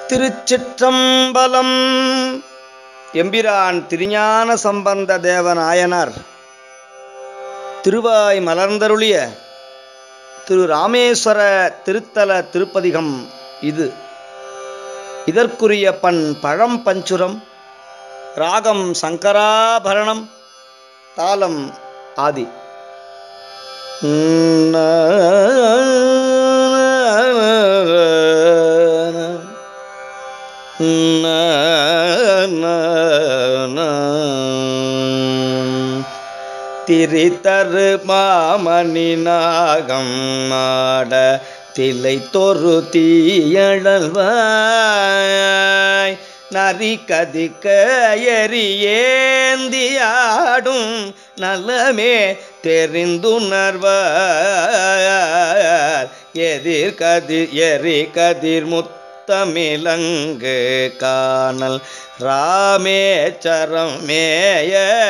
திருச்சிற்றம்பலம் எம்பிரான் திருஞான சம்பந்த தேவநாயனார் திருவாய் மலர்ந்தருளிய திரு ராமேஸ்வர திருத்தல திருப்பதிகம் இது இதற்குரிய பண் பழம் பஞ்சுரம் ராகம் சங்கராபரணம் தாளம் ஆதி திரிதரு மாமணி நாகம் நாட திலை தொரு தீயழல்வாய் நரி கதிக்க எரியேந்தியாடும் நலமே தெரிந்துணர்வார் எதிர் கதிர் எரி கதிர் முத்தமிலங்கு காணல் ராமேச்சரம் மேய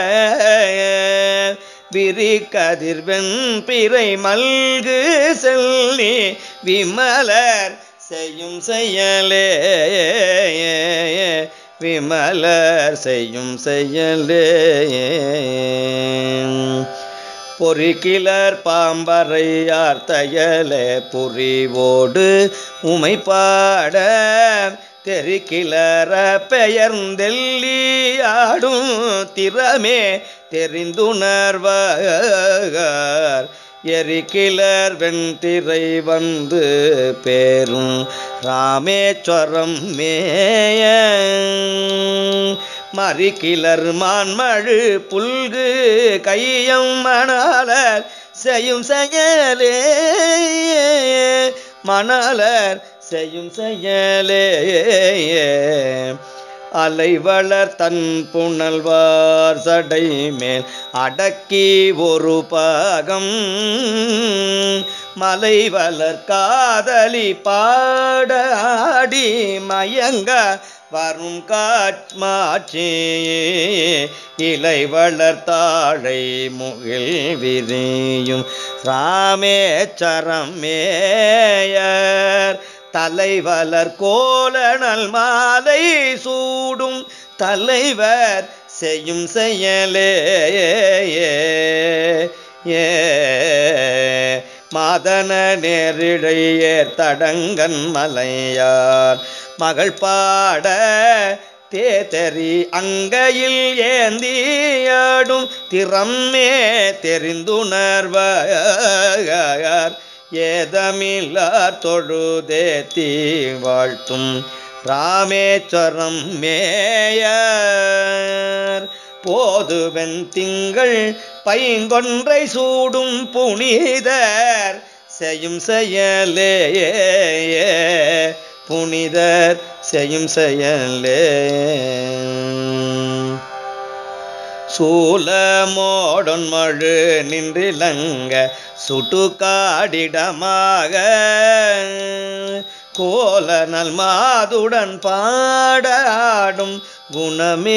விரி கதிர்வெண் பிறை மல்கு செல்லி விமலர் செய்யும் செயலே விமலர் செய்யும் செயலே பொறிக்கிளர் பாம்பறையார் தையலே புரிவோடு உமை பாட தெரிக்கிளற பெயர்ந்தெல்லியாடும் திறமே தெரிந்துணர்வார் எரிக்கிளர் வெண்திரை வந்து பேரும் ராமேஸ்வரம் மேய மறிக்கிளர் மான்மழு புல்கு கையம் மணாலர் செய்யும் செயலே மணாலர் செய்யும் செயலே அலைவளர் தன் புனல்வார் சடை மேல் அடக்கி ஒரு பாகம் மலைவளர் காதலி பாடாடி மயங்க வரும் காட்மாட்சி இலை வளர்த்தாழை முகில் விரியும் ராமேச்சரம் மேயர் தலைவலர் கோலனல் மாலை சூடும் தலைவர் செய்யும் செயலே ஏ மாதன நேரிழையே தடங்கன் மலையார் மகள் பாட தேதறி அங்கையில் ஏந்தியாடும் திறமே தெரிந்துணர்வார் ஏதமில்லார் தொழுதேத்தி வாழ்த்தும் ராமேஸ்வரம் மேயர் போதுவென் திங்கள் பைங்கொன்றை சூடும் புனிதர் செய்யும் செயலே புனிதர் செய்யும் செயலே சூலமோடன் மழு நின்றிலங்க சுட்டுக்காடிடமாக கோலனல் மாதுடன் பாடாடும் குணமே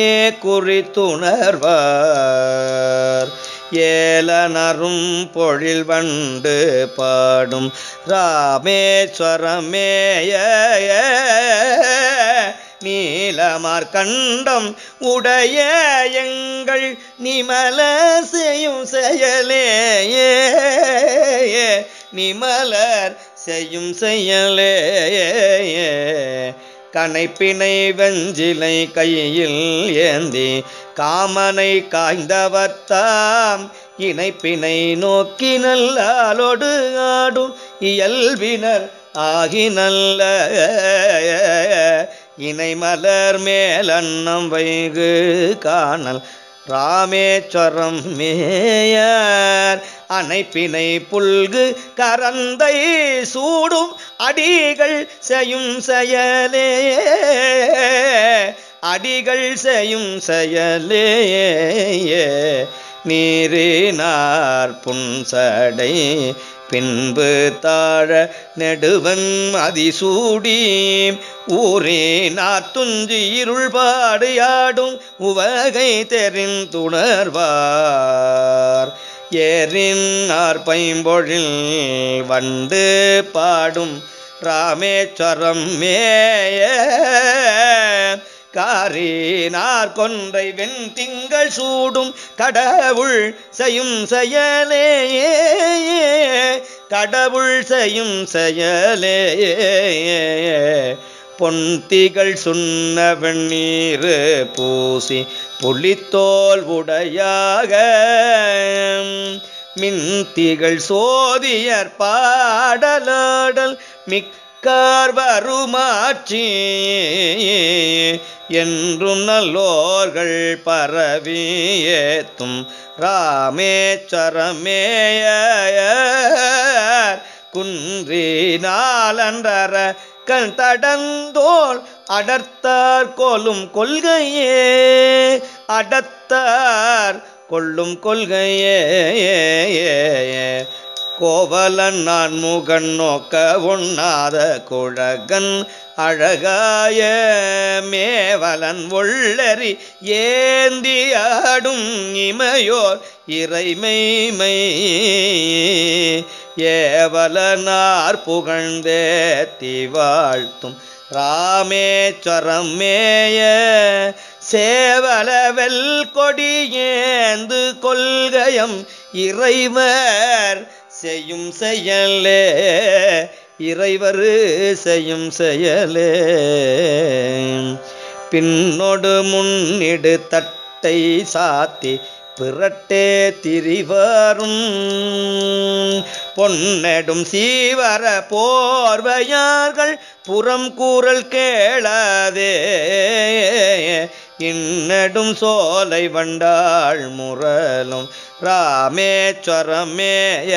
குறித்துணர்வார் ஏலனரும் பொழில் வண்டு பாடும் ராமேஸ்வரமேய நீலமார்கண்டம் உடைய எங்கள் நிமல செய்யும் செயலே நிமலர் செய்யும் செயலே கனைப்பினை வெஞ்சிலை கையில் ஏந்தி காமனை காய்ந்தவத்தாம் இணைப்பினை நோக்கி நல்லாலோடு ஆடும் இயல்பினர் ஆகி நல்ல இணை மலர் மேலன்னம் வைகு காணல் ராமேஸ்வரம் மேயர் அணைப்பினை புல்கு கரந்தை சூடும் அடிகள் செய்யும் செயலே அடிகள் செய்யும் செயலே நீரினார் புன்சடை பின்பு தாழ நெடுவன் அதிசூடி ஊரேனார் துஞ்சி இருள்பாடு யாடும் உவகை தெரிந்துணர்வார் ஏறின் ஆர் பைம்பொழில் வண்டு பாடும் ராமேஸ்வரம் மேய காரினார் கொன்றை வெண் திங்கள் சூடும் கடவுள் செய்யும் செயலே கடவுள் செய்யும் செயலே பொன்திகள் சுண்ண வெண்ணீர் பூசி புலித்தோல் உடையாக மின்திகள் சோதியர் பாடலாடல் மிக்கார் வருமாற்றி என்றும் நல்லோர்கள் பரவி ஏத்தும் ராமேஸ்வரமேய குன்றினாலன்றர கண் தடந்தோள் அடர்த்தார் கொல்லும் கொள்கையே அடர்த்தார் கொள்ளும் கொள்கையே கோவலன் நான் முகன் நோக்க உண்ணாத குழகன் அழகாய மேவலன் ஒள்ளரி ஏந்தி ஆடும் இமையோர் இறைமைமை ஏவலனார் புகழ்ந்தேத்தி வாழ்த்தும் ராமேஸ்வரம் மேய சேவலவெல் கொடியேந்து கொள்கயம் இறைவர் செய்யும் செயலே இறைவர் செய்யும் செயலே பின்னொடு முன்னிடு தட்டை சாத்தி பிறட்டே திரிவரும் பொன்னெடும் சீவர போர்வையார்கள் புறம் கூறல் கேளாதே இன்னடும் சோலை வண்டாள் முரலும் ராமேஸ்வரமேய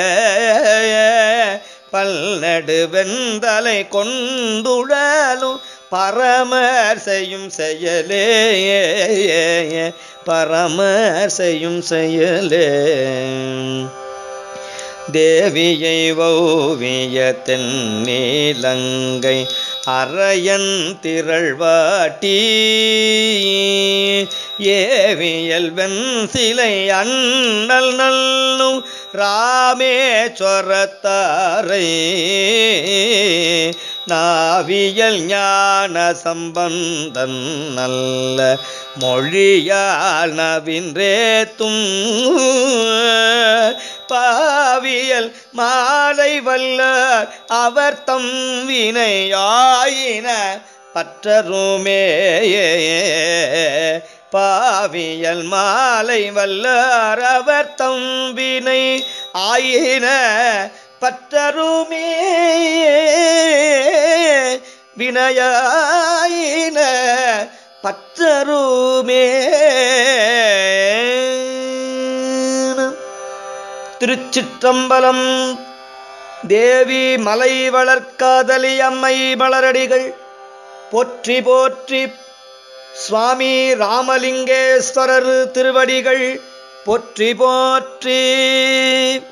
பல்நடு வெந்தலை கொண்டுழலும் பரமர் செய்யும் செயலே பரமர் செய்யும் செயலே தேவியை வௌவிய தென்னீலங்கை அரையன் திரள்வாட்டி ஏவியல் வெண் சிலை அண்ணல் நல்லும் ராமேஸ்வரத்தாரை நாவியல் ஞான சம்பந்தன் நல்ல மொழியால் நவின்றேத்தும் பாவியல் மாலை வல்லார் அவர் தம் வினையாயின பற்றருமே பாவியல் மாலை வல்லார் அவர் தம் வினை ஆயின பற்றருமே வினையாயின பற்றருமே திருச்சிற்றம்பலம் தேவி மலை வளர்க்காதலி அம்மை மலரடிகள் போற்றி போற்றி சுவாமி ராமலிங்கேஸ்வரர் திருவடிகள் போற்றி போற்றி